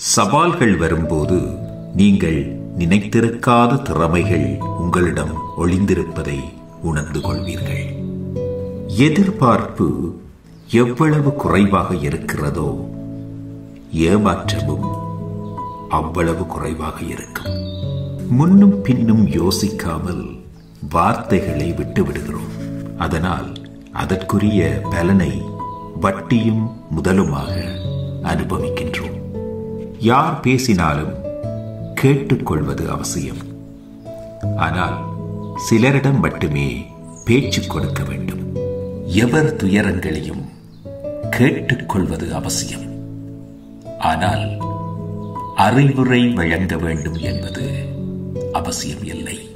சவால்கள் வரும்போது நீங்கள் நினைத்திருக்காத திறமைகள் உங்களிடம் ஒளிந்திருப்பதை உணர்ந்து கொள்வீர்கள் எதிர்பார்ப்பு எவ்வளவு குறைவாக இருக்கிறதோ ஏமாற்றமும் அவ்வளவு குறைவாக இருக்கும் முன்னும் பின்னும் யோசிக்காமல் வார்த்தைகளை விட்டு விடுகிறோம் அதனால் அதற்குரிய பலனை வட்டியும் முதலுமாக அனுபவிக்கின்றோம் யார் பேசினாலும் கேட்டுக்கொள்வது அவசியம் ஆனால் சிலரிடம் மட்டுமே பேச்சு கொடுக்க வேண்டும் எவர் துயரங்களையும் கேட்டுக்கொள்வது அவசியம் ஆனால் அறிவுரை வழங்க வேண்டும் என்பது அவசியம் இல்லை